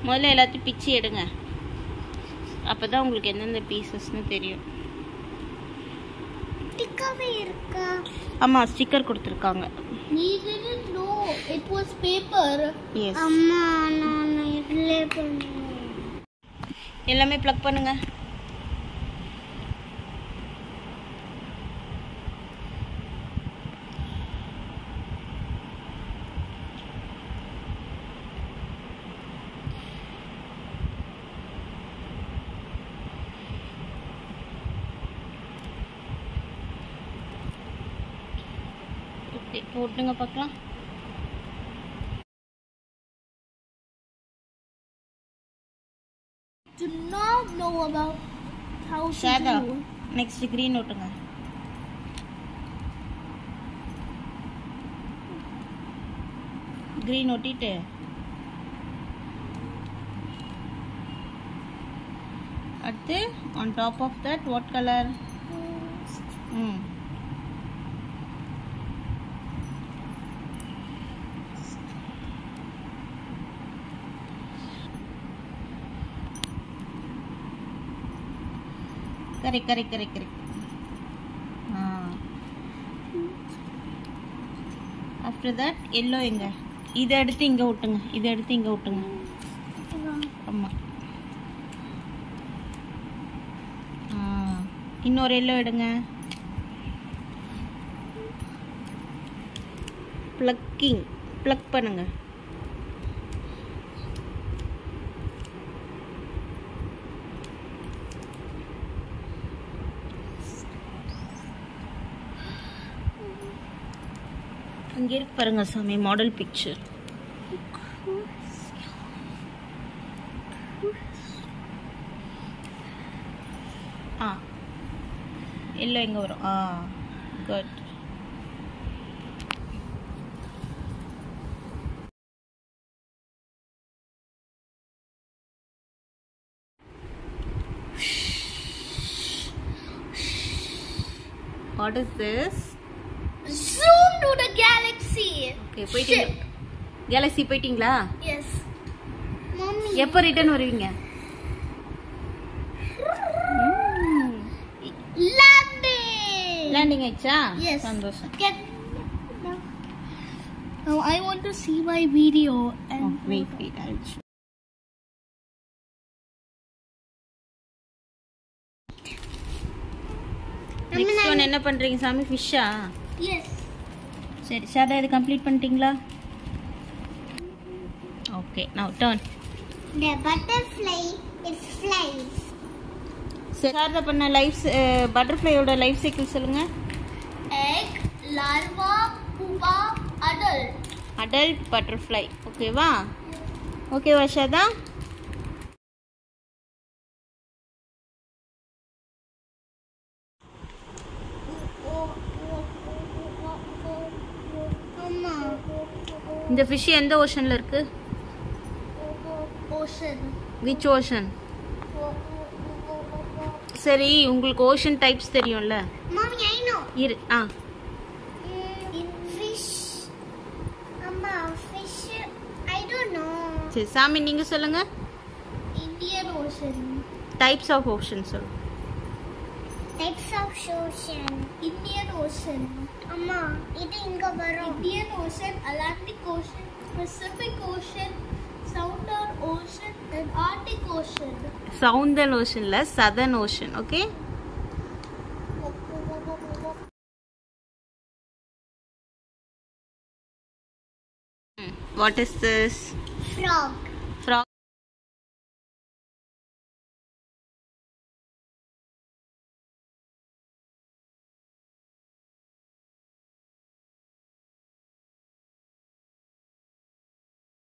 முதல்ல எல்லாத்தையும் பிச்சு எடுங்க அப்போ தான் உங்களுக்கு எந்தெந்த பீசஸ்னு தெரியும் டிக்காவே இருக்கா ஆமாம் ஸ்டிக்கர் கொடுத்துருக்காங்க நீ didn't know it was paper yes அம்மா நான் இதுல பண்ணுவேன் எல்லாமே ப்ளக் பண்ணுங்க ஓகே போட்டுங்க பார்க்கலாம் do not know about how to சாதா do நெக்ஸ்ட் க்ரீன் ஓட்டுங்க க்ரீன் ஒட்டிட்டு அடுத்து on top of that what colour hmm correct correct correct correct ah after that yellow எங்க இதை எடுத்து இங்கே விட்டுங்க இதை எடுத்து இங்கே விட்டுங்க ஆமாம் ஆ இன்னொரு எல்லோ எடுங்க ப்ளக்கிங் ப்ளக் பண்ணுங்க அங்கே இருக்கு பாருங்க சாமி மாடல் பிக்சர் ஆ எல்லோ எங்கே வரும் ஆ good what is this zoom to the galaxy okay போயிட்டீங்க கேலக்ஸி போயிட்டீங்களா yes mommy எப்போ ரிட்டர்ன் வருவீங்க landing லேண்டிங் ஆயிடுச்சா Yes. சந்தோஷம் Get now I want to see my video and wait wait ஆயிடுச்சு நெக்ஸ்ட் ஒன் என்ன பண்றீங்க சாமி ஃபிஷ்ஷா yes சரி சாதா இது கம்ப்ளீட் பண்ணிட்டீங்களா okay now turn the butterfly it flies சரி சாரதா பண்ண லைஃப் பட்டர்ஃப்ளையோட லைஃப் சைக்கிள் சொல்லுங்க egg larva pupa adult adult butterfly ஓகேவா ஓகேவா ஷாதா Mama. இந்த ஃபிஷ் எந்த ஓஷன்ல இருக்கு Ocean. விச் ஓஷன் சரி உங்களுக்கு ஓஷன் டைப்ஸ் தெரியும்ல Mommy, I know. இரு ஆ In fish. Mama, fish. I don't know. சரி சாமி நீங்க சொல்லுங்க Indian Ocean. Types of ocean சொல்லு Types of ocean. Indian Ocean. Amma, இது இங்க வரும். Indian Ocean, Atlantic Ocean, Pacific Ocean, Southern Ocean, and Arctic Ocean. சவுந்தன் ஓஷன்ல southern ocean okay what is this Frog.